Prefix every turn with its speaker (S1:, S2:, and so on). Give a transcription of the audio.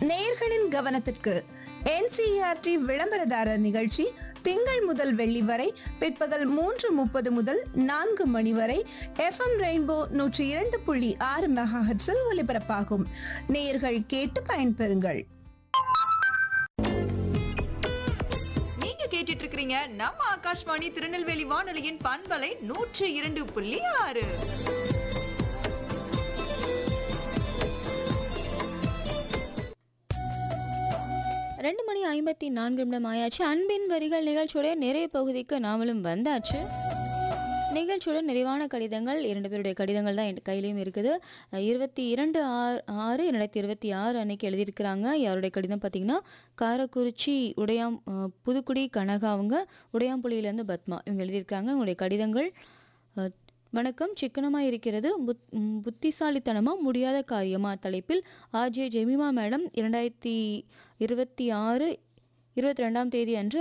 S1: நேயர்களின் கவனத்திற்கு என்சிஆர்டி விளம்பரதாரர் நிகழ்ச்சி திங்கள் முதல் வெள்ளி வரை பிற்பகல் மூன்று முப்பது முதல் நான்கு மணி வரை எஃப்எம் ரெயின்போ நூற்றி இரண்டு புள்ளி ஆறு மெகாஹெட்ஸில் ஒலிபரப்பாகும் நேயர்கள் கேட்டு பயன்பெறுங்கள்
S2: நீங்க கேட்டுட்டு இருக்கிறீங்க நம்ம ஆகாஷ்வாணி திருநெல்வேலி வானொலியின் பண்பலை நூற்று இரண்டு புள்ளி ஆறு
S3: ரெண்டு மணி ஐம்பத்தி நான்கு நிமிடம் ஆயாச்சு அன்பின் வரிகள் நிகழ்ச்சியுடைய நிறைய பகுதிக்கு நாமளும் வந்தாச்சு நிகழ்ச்சியோட நிறைவான கடிதங்கள் இரண்டு பேருடைய கடிதங்கள் தான் என் கையிலையும் இருக்குது அஹ் இருபத்தி இரண்டு ஆறு ஆறு இரண்டாயிரத்தி இருபத்தி ஆறு அன்னைக்கு எழுதியிருக்கிறாங்க யாருடைய கடிதம் பார்த்தீங்கன்னா காரக்குறிச்சி உடையாம் அஹ் புதுக்குடி கனகா அவங்க உடையாம்புலியிலேருந்து பத்மா இவங்க எழுதியிருக்காங்க உங்களுடைய கடிதங்கள் அஹ், வணக்கம் சிக்கனமாக இருக்கிறது புத் ம், புத்திசாலித்தனமா முடியாத காரியமா தலைப்பில் ஆர்ஜே ஜெமிமா மேடம் இரண்டாயிரத்தி இருபத்தி ஆறு இருபத்தி ரெண்டாம் தேதி அன்று